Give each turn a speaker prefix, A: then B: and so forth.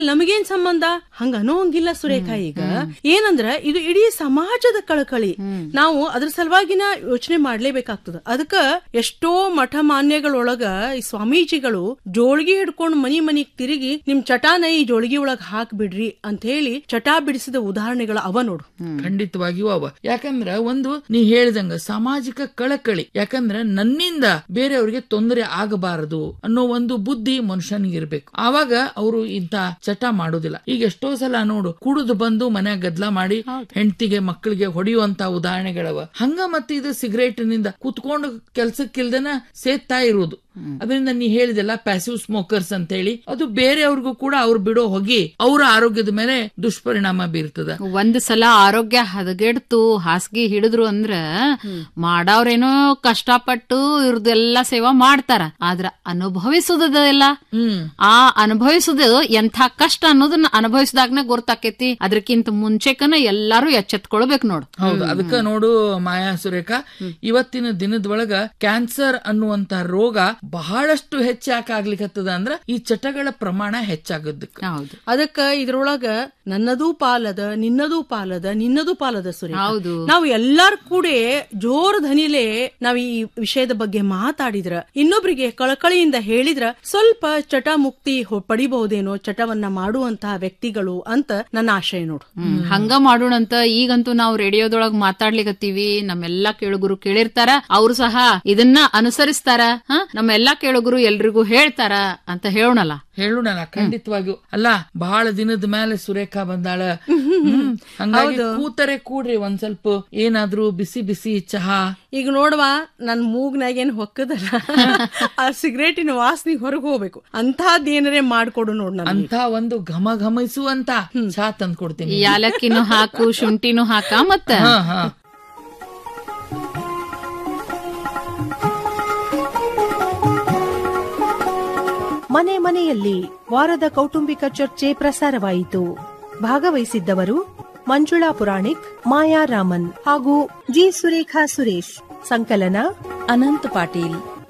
A: ನಮಗೇನ್ ಸಂಬಂಧ ಹಂಗ ಅನ್ನೋಂಗಿಲ್ಲ ಸುರೇಖ ಈಗ ಏನಂದ್ರ ಇದು ಇಡೀ ಸಮಾಜದ ಕಳಕಳಿ ನಾವು ಅದ್ರ ಸಲುವಾಗಿನ ಯೋಚನೆ ಮಾಡ್ಲೇಬೇಕಾಗ್ತದ ಅದಕ್ಕ ಎಷ್ಟೋ ಮಠ ಮಾನ್ಯಗಳೊಳಗ ಈ ಸ್ವಾಮೀಜಿಗಳು ಜೋಳ್ಗಿ ಹಿಡ್ಕೊಂಡ್ ಮನಿ ಮನಿಗ್ ತಿರುಗಿ ನಿಮ್ ಚಟಾನ ಈ ಜೋಳ್ಗಿ ಒಳಗ್ ಹಾಕ್ ಬಿಡ್ರಿ ಅಂತ ಹೇಳಿ ಚಟಾ ಬಿಡಿಸಿದ ಉದಾಹರಣೆಗಳು ಅವ ನೋಡು
B: ಖಂಡಿತವಾಗಿಯೂ ಅವ ಯಾಕಂದ್ರ ಒಂದು ನೀ ಹೇಳಿದಂಗ ಸಾಮಾಜಿಕ ಕಳಕಳಿ ಯಾಕಂದ್ರ ನನ್ನಿಂದ ಬೇರೆಯವ್ರಿಗೆ ತೊಂದರೆ ಆಗಬಾರದು ಅನ್ನೋ ಒಂದು ಬುದ್ಧಿ ಮನುಷ್ಯನಿಗೆ ಇರ್ಬೇಕು ಆವಾಗ ಅವರು ಇಂತ ಚಟ ಮಾಡೋದಿಲ್ಲ ಈಗ ಎಷ್ಟೋ ಸಲ ನೋಡು ಕುಡಿದು ಬಂದು ಮನ್ಯಾಗ ಗದ್ಲ ಮಾಡಿ ಹೆಂಡತಿಗೆ ಮಕ್ಕಳಿಗೆ ಹೊಡೆಯುವಂತ ಉದಾಹರಣೆಗಳವ ಹಂಗ ಮತ್ತೆ ಇದು ಸಿಗರೇಟ್ ನಿಂದ ಕುತ್ಕೊಂಡು ಕೆಲ್ಸಕ್ಕಿಲ್ದನ ಸೇತ್ತಾ ಇರುವುದು ಅದರಿಂದ ನೀ ಹೇಳಿದೆಲ್ಲ ಪ್ಯಾಸಿವ್ ಸ್ಮೋಕರ್ಸ್ ಅಂತ ಹೇಳಿ ಅದು ಬೇರೆಯವ್ರಿಗೂ ಕೂಡ ಅವ್ರು ಬಿಡೋ ಹೋಗಿ ಅವರ ಆರೋಗ್ಯದ ಮೇಲೆ ದುಷ್ಪರಿಣಾಮ ಬೀರ್ತದ
C: ಒಂದ್ ಸಲ ಆರೋಗ್ಯ ಹದಗೆಡ್ತು ಹಾಸಿಗೆ ಹಿಡಿದ್ರು ಅಂದ್ರ ಮಾಡವ್ರೇನೋ ಕಷ್ಟಪಟ್ಟು ಇವ್ರದೆಲ್ಲ ಸೇವಾ ಮಾಡ್ತಾರ ಆದ್ರ ಅನುಭವಿಸುದಲ್ಲ
B: ಹ್ಮ್
C: ಆ ಅನುಭವಿಸುದು ಎಂಥ ಕಷ್ಟ ಅನ್ನೋದನ್ನ ಅನುಭವಿಸಿದಾಗನೇ ಗೊತ್ತಾಕೇತಿ ಅದಕ್ಕಿಂತ ಮುಂಚೆಕನ ಎಲ್ಲಾರು ಎಚ್ಚೆತ್ಕೊಳ್ಬೇಕು ನೋಡು
B: ಹೌದು ಅದಕ್ಕ ನೋಡು ಮಾಯಾ ಸುರೇಖಾ ಇವತ್ತಿನ ದಿನದೊಳಗ ಕ್ಯಾನ್ಸರ್ ಅನ್ನುವಂತ ರೋಗ ಬಹಳಷ್ಟು ಹೆಚ್ಚಾಕಾಗ್ಲಿಕತ್ತದ ಅಂದ್ರ ಈ ಚಟಗಳ ಪ್ರಮಾಣ ಹೆಚ್ಚಾಗದಕ್ಕ
C: ಹೌದು
A: ಅದಕ್ಕ ಇದ್ರೊಳಗ ನನ್ನದೂ ಪಾಲದ ನಿನ್ನದೂ ಪಾಲದ ನಿನ್ನದೂ ಪಾಲದ ಸುರೇಖ
C: ಹೌದು
A: ನಾವು ಎಲ್ಲಾರ್ ಕೂಡ ಜೋರ್ ಧನಿಲೆ ನಾವ್ ಈ ವಿಷಯದ ಬಗ್ಗೆ ಮಾತಾಡಿದ್ರ ಇನ್ನೊಬ್ರಿಗೆ ಕಳಕಳಿಯಿಂದ ಹೇಳಿದ್ರ ಸ್ವಲ್ಪ ಚಟ ಮುಕ್ತಿ ಹೊ- ಪಡಿಬಹುದೇನೋ ಚಟವನ್ನ ಮಾಡುವಂತಹ ವ್ಯಕ್ತಿಗಳು ಅಂತ ನನ್ನ ಆಶಯ ನೋಡು
C: ಹ್ಮ್, ಹಂಗ ಮಾಡೋಣಂತ ಈಗಂತೂ ನಾವು ರೇಡಿಯೋದೊಳಗ್ ಮಾತಾಡ್ಲಿಕತ್ತೀವಿ ನಮ್ಮೆಲ್ಲಾ ಕೇಳುಗರು ಕೇಳಿರ್ತಾರ ಅವ್ರು ಸಹ ಇದನ್ನ ಅನುಸರಿಸ್ತಾರ ಹ? ನಮ್ಮೆಲ್ಲಾ ಕೇಳುಗರು ಎಲ್ರಿಗೂ ಹೇಳ್ತಾರ ಅಂತ ಹೇಳೋಣಲ್ಲ
B: ಹೇಳೋಣಲ್ಲ ಖಂಡಿತವಾಗಿಯೂ ಅಲ್ಲ ಬಹಳ ದಿನದ ಮೇಲೆ ಸುರೇಖಾ ಬಂದಾಳ ಹ್ಮ್. ಹಂಗಾಗಿ ಕೂತರೆ ಕೂಡ್ರಿ ಒಂದ್ ಸ್ವಲ್ಪ ಏನಾದ್ರೂ ಬಿಸಿ ಬಿಸಿ ಚಹಾ
A: ಈಗ ನೋಡ್ವಾ ನನ್ ಮೂಗ್ನಾಗ ಏನ್ ಹೊಕ್ಕದಲ್ಲ ಆ ಸಿಗರೇಟಿನ ವಾಸನೆ ಹೊರಗೆ ಹೋಗ್ಬೇಕು ಅಂತಹದ್ದೇನರೇ ಮಾಡ್ಕೊಡು ನೋಡ್ ನನಗೆ
B: ಅಂತ ಒಂದು ಘಮ ಘಮಿಸುವಂತ ಚಹಾ ತಂದ್ಕೊಡ್ತೀನಿ
C: ಯಾಲಕ್ಕಿನೂ ಹಾಕು ಶುಂಠಿನೂ ಹಾಕ ಮತ್ತ
B: ಹಾ ಹಾ
D: ಮನೆ ಮನೆಯಲ್ಲಿ ವಾರದ ಕೌಟುಂಬಿಕ ಚರ್ಚೆ ಪ್ರಸಾರವಾಯಿತು ಭಾಗವಹಿಸಿದ್ದವರು ಮಂಜುಳಾ ಪುರಾಣಿಕ್ ಮಾಯಾ ರಾಮನ್ ಹಾಗೂ ಜಿ ಸುರೇಖಾ ಸುರೇಶ್ ಸಂಕಲನ
E: ಅನಂತ್ ಪಾಟೀಲ್